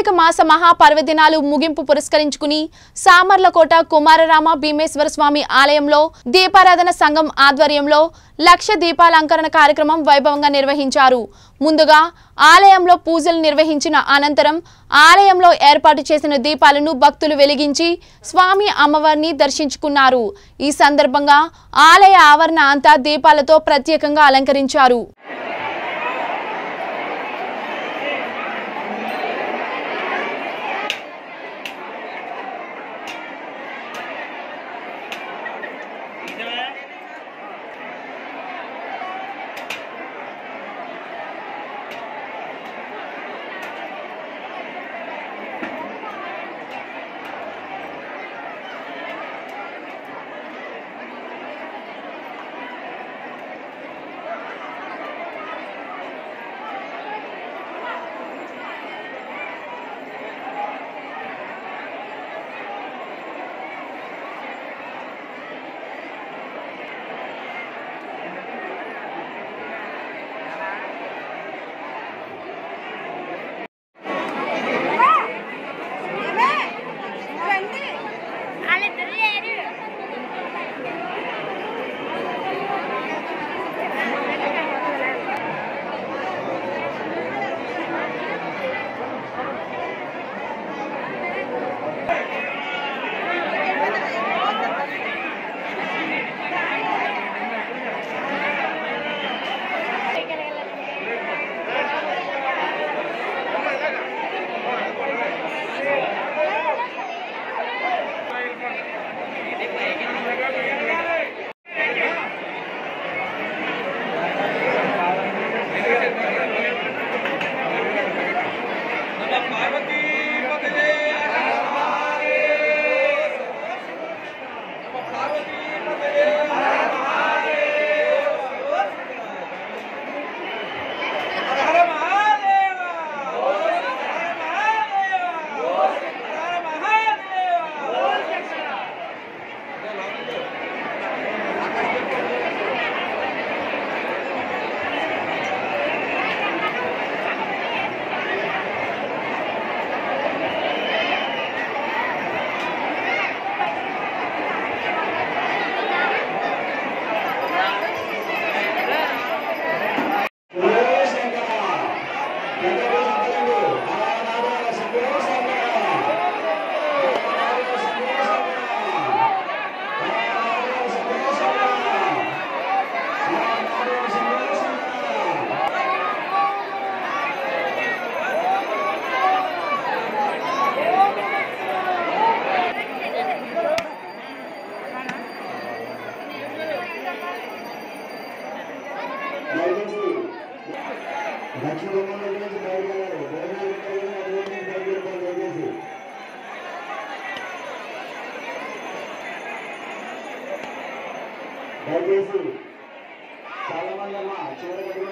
కార్తీక మాస మహాపర్వదినాలు ముగింపు పురస్కరించుకుని సామర్లకోట కుమారరామ భీమేశ్వర స్వామి ఆలయంలో దీపారాధన సంఘం ఆధ్వర్యంలో లక్ష దీపాలంకరణ కార్యక్రమం వైభవంగా నిర్వహించారు ముందుగా ఆలయంలో పూజలు నిర్వహించిన అనంతరం ఆలయంలో ఏర్పాటు చేసిన దీపాలను భక్తులు వెలిగించి స్వామి అమ్మవారిని దర్శించుకున్నారు ఈ సందర్భంగా ఆలయ ఆవరణ అంతా దీపాలతో ప్రత్యేకంగా అలంకరించారు వాళ్ళిద్దరు లేరు దయచేసి చాలా మంది అమ్మ చివరికి